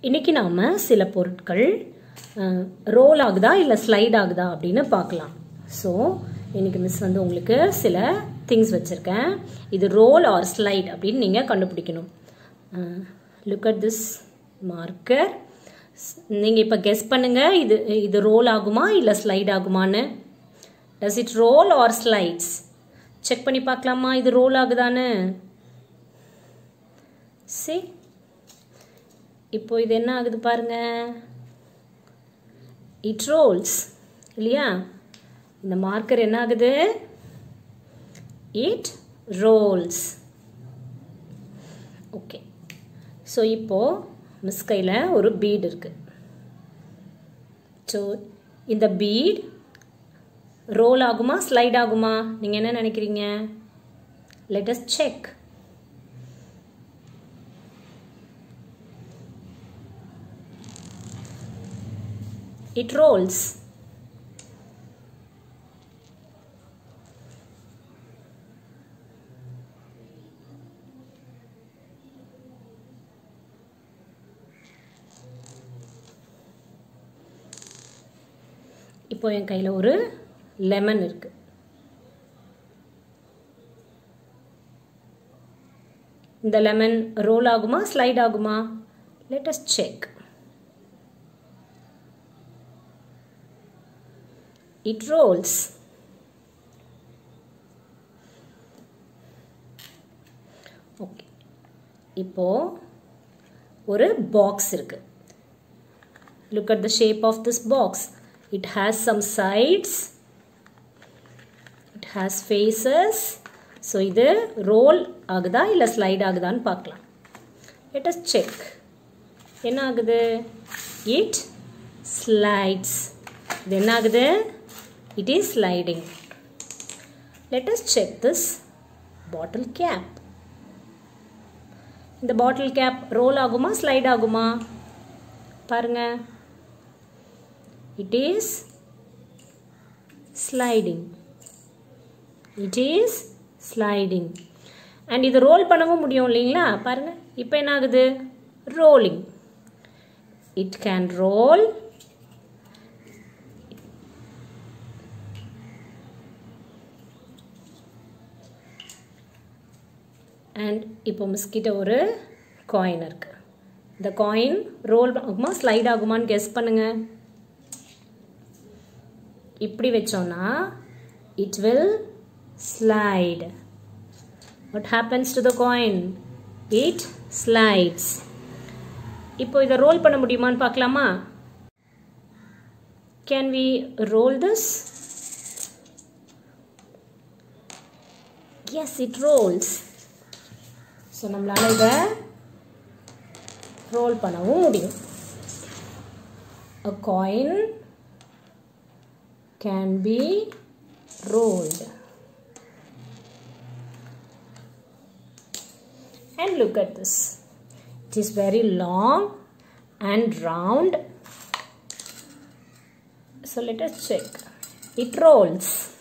இன்னைக்கு நாம் சில பொருட்கள் ரோல் ஆகுதா இல்லை ஸ்லைட் ஆகுதா அப்படின்னு பார்க்கலாம் ஸோ இன்னைக்கு மிஸ் வந்து உங்களுக்கு சில திங்ஸ் வச்சுருக்கேன் இது ரோல் ஆர் ஸ்லைட் அப்படின்னு நீங்கள் கண்டுபிடிக்கணும் லுக் அட் திஸ் மார்க்கர் நீங்கள் இப்போ கெஸ் பண்ணுங்கள் இது இது ரோல் ஆகுமா இல்லை ஸ்லைட் ஆகுமான்னு does it roll or slides check பண்ணி பார்க்கலாமா இது ரோல் ஆகுதான்னு சி இப்போ இது என்ன ஆகுது பாருங்க இட் ரோல்ஸ் இல்லையா இந்த மார்க்கர் என்ன ஆகுது இட் ரோல்ஸ் ஓகே ஸோ இப்போ மிஸ் கையில் ஒரு பீட் இருக்கு ஸோ இந்த பீட் ரோல் ஆகுமா ஸ்லைட் ஆகுமா நீங்கள் என்ன நினைக்கிறீங்க லெட்டஸ் செக் it rolls. இப்போ என் கையில் ஒரு லெமன் இருக்கு இந்த லெமன் ரோல் ஆகுமா ஸ்லைட் ஆகுமா let's check it rolls. Okay இப்போ ஒரு பாக்ஸ் இருக்கு look at the shape of this box it has some sides it has faces so இது ரோல் ஆகுதா இல்லை ஸ்லைட் ஆகுதான்னு பார்க்கலாம் லெட் அஸ் செக் என்ன ஆகுது இட் ஸ்லைட்ஸ் இது என்ன ஆகுது it is sliding. Let us check this bottle cap. இந்த பாட்டில் கேப் ரோல் ஆகுமா ஸ்லைட் ஆகுமா பாருங்க it is sliding it is sliding and இது ரோல் பண்ணவும் முடியும் இல்லைங்களா பாருங்க இப்போ என்ன ஆகுது rolling it can roll and இப்போ மிஸ்கிட்ட ஒரு காயின் இருக்கு இந்த காயின் ரோல் ஆகுமா ஸ்லைட் ஆகுமான்னு கெஸ் பண்ணுங்க இப்படி வச்சோம்னா it will slide what happens to the coin it slides இப்போ இதை ரோல் பண்ண முடியுமான்னு பார்க்கலாமா can we roll this yes it Rolle's so நம்மளால் இதை ரோல் பண்ணவும் முடியும் a coin can be rolled and look at this it is very long and round so let us check it rolls